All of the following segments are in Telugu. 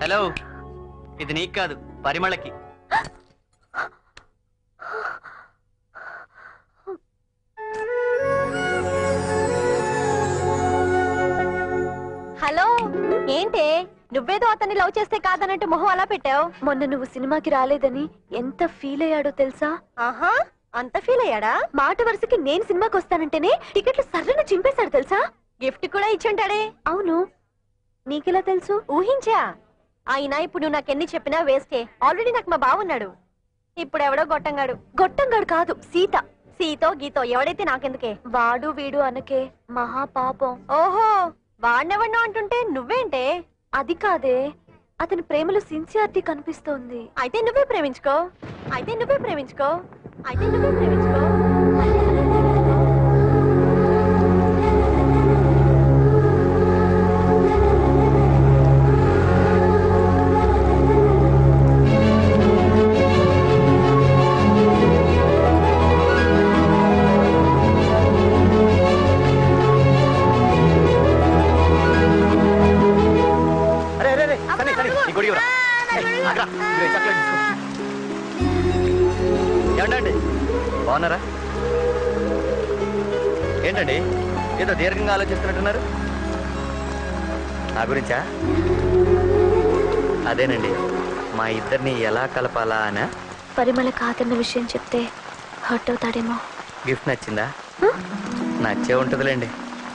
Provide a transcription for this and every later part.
హలో ఇది నీకు కాదు పరిమళకి హలో ఏంటే నువ్వేదో అతన్ని లవ్ చేస్తే కాదన్నట్టు మొహం అలా పెట్టావు మొన్న నువ్వు సినిమాకి రాలేదని ఎంత ఫీల్ అయ్యాడో తెలుసా ఆహా అంత ఫీల్ అయ్యాడా మాట వరుసకి నేను సినిమాకి వస్తానంటేనే టికెట్లు సర్రను చింపేశాడు తెలుసా గిఫ్ట్ కూడా ఇచ్చుంటాడే అవును నీకెలా తెలుసు ఊహించా అయినా ఇప్పుడు నువ్వు నాకెన్ని చెప్పినా వేస్టే ఆల్రెడీ నాకు మా బావున్నాడు ఇప్పుడు ఎవడో గొట్టంగాడు గొట్టంగాడు కాదు సీత సీతో గీతో ఎవడైతే నాకెందుకే వాడు వీడు అనకే మహా పాపం ఓహో వాడినెవడినో అంటుంటే నువ్వేంటే అది కాదే అతని ప్రేమలో సిన్సియారిటీ కనిపిస్తోంది అయితే నువ్వే ప్రేమించుకో అయితే నువ్వే ప్రేమించుకో అయితే నువ్వే ప్రేమించుకో అరే అరే అరే సరే సరే ఈ గుడి ఇవ్వరా. ఏయ్, ఆగ్రా. ఇదిగో ఈ చాక్లెట్ తీసుకో. ఏమండి బాగున్నారా ఏంటండి ఏదో దీర్ఘంగా ఆలోచిస్తున్నట్టున్నారు నా గురించా అదేనండి మా ఇద్దరిని ఎలా కలపాలా అనా పరిమళ కాదన్న విషయం చెప్తే హర్ట్ అవుతాడేమో గిఫ్ట్ నచ్చిందా నచ్చే ఉంటుందిలేండి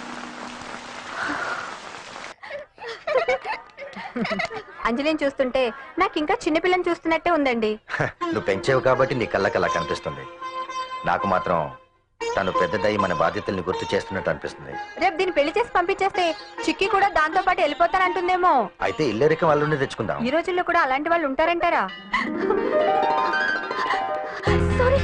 అంజలిని చూస్తుంటే నాకు ఇంకా చిన్నపిల్లని చూస్తున్నట్టే ఉందండి నువ్వు పెంచావు కాబట్టి నీ కళ్ళకి అలా కనిపిస్తుంది నాకు మాత్రం తను పెద్దదై మన బాధ్యతల్ని గుర్తు చేస్తున్నట్టు అనిపిస్తుంది రేపు దీన్ని పెళ్లి చేసి పంపించేస్తే చిక్కి కూడా దాంతో పాటు వెళ్ళిపోతానంటుందేమో అయితే ఇల్లరికం వాళ్ళని తెచ్చుకుందాం ఈ రోజుల్లో కూడా అలాంటి వాళ్ళు ఉంటారంటారా సారీ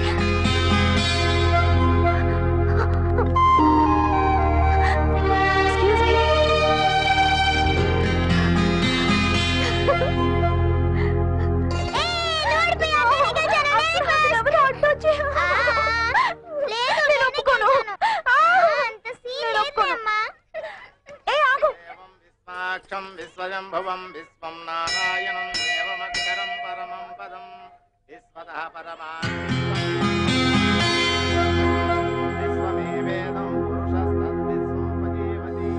ఎక్స్క్యూజ్ మీ నేను ఒప్పుకోను నేను ఒప్పుకోను ఏ ఆగు విశ్వాక్షం విశ్వజంభవం విశ్వం నారాయణం దేవమక్షరం పరమం పదం విశ్వత పరమా విశ్వమేవేదం పురుషస్తద్విశ్వోపజీవతి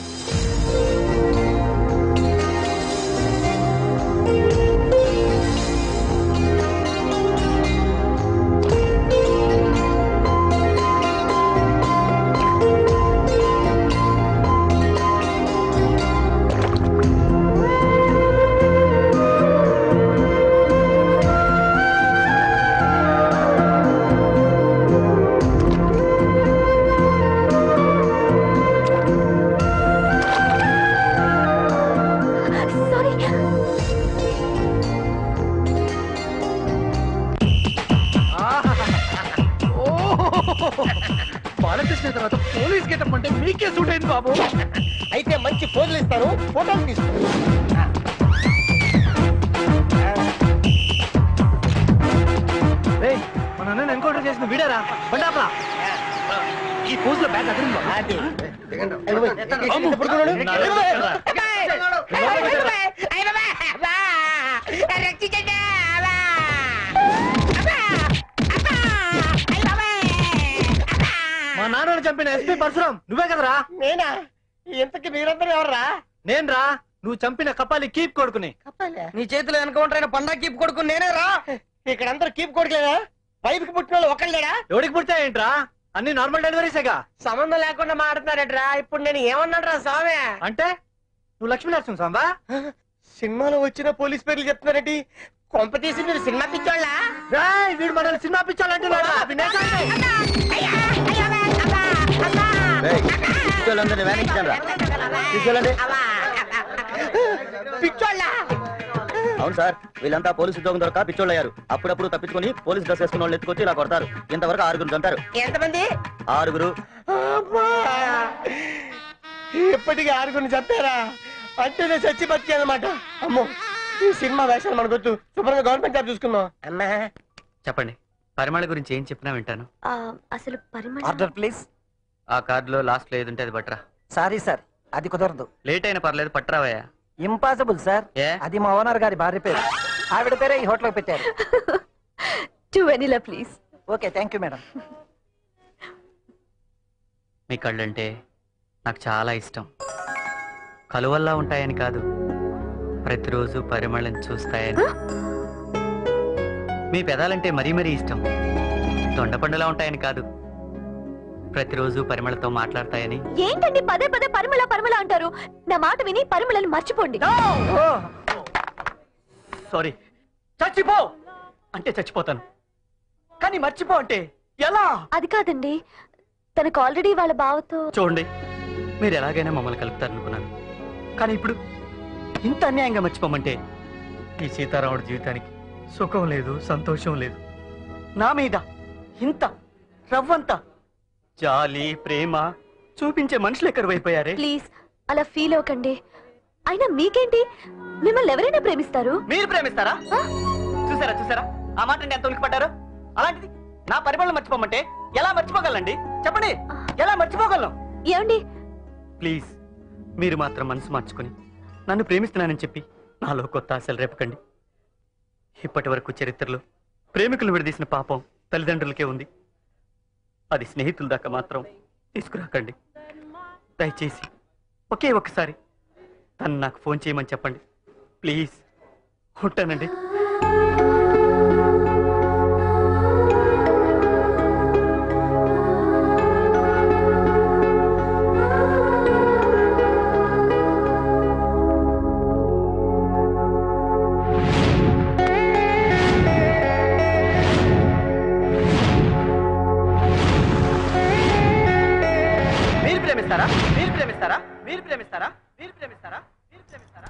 సారీ బాలకృష్ణ తర్వాత పోలీస్ గెటప్ అంటే మీకే సూట్ అయింది బాబు అయితే మంచి ఫోజులు ఇస్తారు ఫోటోలు తీస్తారు రేయ్, మా నాన్న ఎన్కౌంటర్ చేసిన వీడారా బండాపలా ఈ పోజ్ లో బ్యాగ్ అదిరింది మా నాన్నని చంపిన ఎస్పీ పరశురాం నువ్వే కదరా నేనా ఇంతకి మీరందరూ ఎవర్రా నేను రా నువ్వు చంపిన కపాలి కీప్ కొడుకుని నీ చేతిలో ఎన్కౌంటర్ అయిన పండా కీప్ కొడుకు నేనే రా ఇక్కడ అందరూ కీప్ కొడుకులేదా వైపుకి పుట్టిన వాళ్ళు ఒకళ్ళేడా ఎవడికి పుడితే ఏంట్రా అన్ని నార్మల్ డెలివరీసేగా సంబంధం లేకుండా మాట్లాడుతున్నారట్రా ఇప్పుడు నేను ఏమన్నాడు రా స్వామి అంటే నువ్వు లక్ష్మీ నరసింహ స్వామి సినిమాలో వచ్చిన పోలీస్ పేర్లు చెప్తున్నారండి కొంప తీసి మీరు సినిమా పిచ్చోళ్ళ రాయ్ వీడు మనల్ని సినిమా పిచ్చాలంటున్నాడా వినేశాండి. పిచ్చోళ్ళందరినీ వ్యానించాను రా తీసుకెళ్ళండి పిచ్చోళ్ళ అవును సార్ వీళ్ళంతా పోలీసు ఉద్యోగం దొరక పిచ్చోళ్ళయ్యారు అప్పుడప్పుడు తప్పించుకొని పోలీస్ డ్రెస్ వేసుకున్న వాళ్ళు ఎత్తుకొచ్చి ఇలా కొడతారు ఇంతవరకు ఆరుగురు చంపారు ఎంతమంది ఆరుగురు అబ్బా! ఇప్పటికీ ఆరుగురిని చంపారా అంటే నేను చచ్చి బతికి అనమాట అమ్మో ఈ సినిమా వేషాలు మనకొద్దు శుభ్రంగా గవర్నమెంట్ జాబ్ చూసుకుందాం అమ్మా చెప్పండి పరిమళ గురించి ఏం చెప్పినా వింటాను ఆ, అసలు పరిమళ ఆర్డర్ ప్లీజ్ ఆ కార్డులో లాస్ట్ లో ఏది ఉంటే అది పట్టరా సారీ సార్ అది కుదరదు లేట్ అయినా పర్లేదు పట్టరావయ్యా ఇంపాసిబుల్ సార్ ఏ? అది మా ఓనర్ గారి భార్య పేరు ఆవిడ పేరే ఈ హోటల్ పెట్టారు two vanilla please okay thank you madam మీ కళ్ళంటే నాకు చాలా ఇష్టం కలువల్లా ఉంటాయని కాదు ప్రతిరోజు పరిమళం చూస్తాయని మీ పెదాలంటే మరీ మరీ ఇష్టం దొండపండులా ఉంటాయని కాదు ప్రతిరోజు పరిమళతో మాట్లాడతాయని ఏంటండి పదే పదే పరిమళ పరిమళ అంటారు నా మాట విని పరిమళని మర్చిపోండి సారీ చచ్చిపో అంటే చచ్చిపోతాను కానీ మర్చిపో అంటే ఎలా అది కాదండి తనకు ఆల్రెడీ వాళ్ళ బావతో చూడండి మీరు ఎలాగైనా మమ్మల్ని కలుపుతారనుకున్నాను కానీ ఇప్పుడు ఇంత అన్యాయంగా మర్చిపోమంటే ఈ సీతారాముడి జీవితానికి సుఖం లేదు సంతోషం లేదు నా మీద ఇంత రవ్వంత జాలి ప్రేమ చూపించే మనుషులు ఎక్కడివైపోయారే ప్లీజ్ అలా ఫీల్ అవ్వకండి అయినా మీకేంటి మిమ్మల్ని ఎవరైనా ప్రేమిస్తారు మీరు ప్రేమిస్తారా చూసారా చూసారా ఆ మాట ఎంత ఉలికిపడ్డారు అలాంటిది నా పరిమళం మర్చిపోమంటే ఎలా మర్చిపోగలండి చెప్పండి ఎలా మర్చిపోగలను ఏమండి ప్లీజ్ మీరు మాత్రం మనసు మార్చుకొని నన్ను ప్రేమిస్తున్నానని చెప్పి నాలో కొత్త ఆశలు రేపకండి ఇప్పటి వరకు చరిత్రలో ప్రేమికులు విడదీసిన పాపం తల్లిదండ్రులకే ఉంది అది స్నేహితుల దాకా మాత్రం తీసుకురాకండి దయచేసి ఒకే ఒక్కసారి తను నాకు ఫోన్ చేయమని చెప్పండి ప్లీజ్ ఉంటానండి మీరు ప్రేమిస్తారా మీరు ప్రేమిస్తారా మీరు ప్రేమిస్తారా మీరు ప్రేమిస్తారా మీరు ప్రేమిస్తారా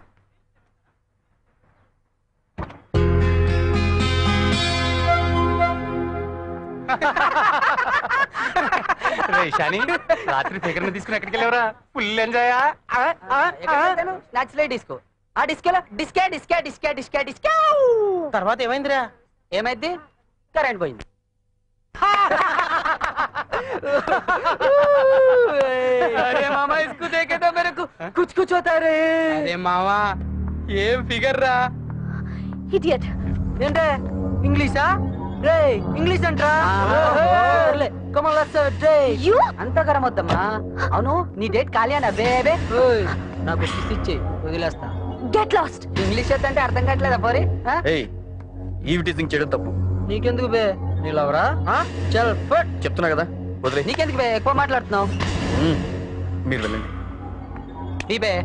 శాని రాత్రి ఫిగర్ తీసుకుని ఎక్కడికి వెళ్ళావరా ఫుల్ ఎంజాయ్ నచ్చలే డిస్కో ఆ డిస్కోలో డిస్కే డిస్కే డిస్కే డిస్కే డిస్కే తర్వాత ఏమైందిరా ఏమైంది కరెంట్ పోయింది అరే మామా ఇస్కు దేకే తో మేరే కుచ్ కుచ్ హోతా రే అరే మావా ఏం ఫిగర్ రా ఇడియట్ ఏంటే ఇంగ్లీషా రే ఇంగ్లీష్ అంట్రా యు అంత గరం వద్దమ్మా అవును నీ డేట్ ఖాళీ అన్న బేబే నాకు కిస్ ఇచ్చి వదిలేస్తా గెట్ లాస్ట్ ఇంగ్లీష్ అంటే అర్థం కావట్లేదా పోరి ఆ? ఏయ్ ఈవ్ టీజింగ్ చేయడం తప్పు నీకెందుకు బే నీ లవరా చల్ ఫట్ చెప్తున్నా కదా వదిలే నీకెందుకు బే ఎక్కువ మాట్లాడుతున్నావు మీరు వెళ్ళండి నీ బే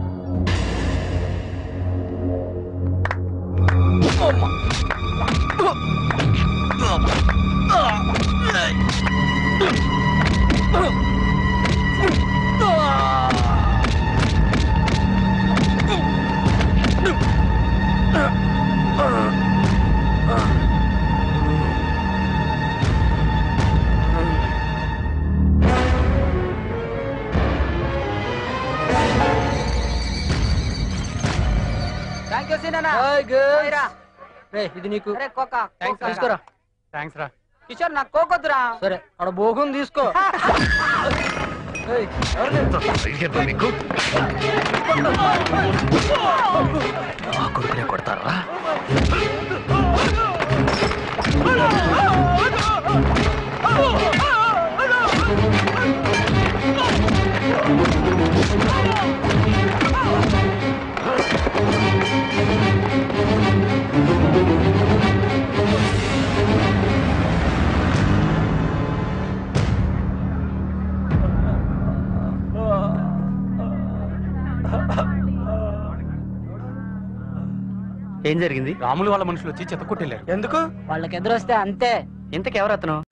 థ్యాంక్ యూ సీనా రే ఇది నీకు అరే కోకా థ్యాంక్స్ తీసుకురా థ్యాంక్స్ రా కిషోర్ నాకు కోకొద్దురా సరే అక్కడ భోగం తీసుకో ఏయ్, ఎవరిని? మీకు నా కొడుకునే కొడతారా ఏం జరిగింది రాములు వాళ్ళ మనుషులు వచ్చి చెత్త కొట్టెళ్ళారు ఎందుకు వాళ్ళకి ఎదురొస్తే అంతే ఇంతకెవరు అతను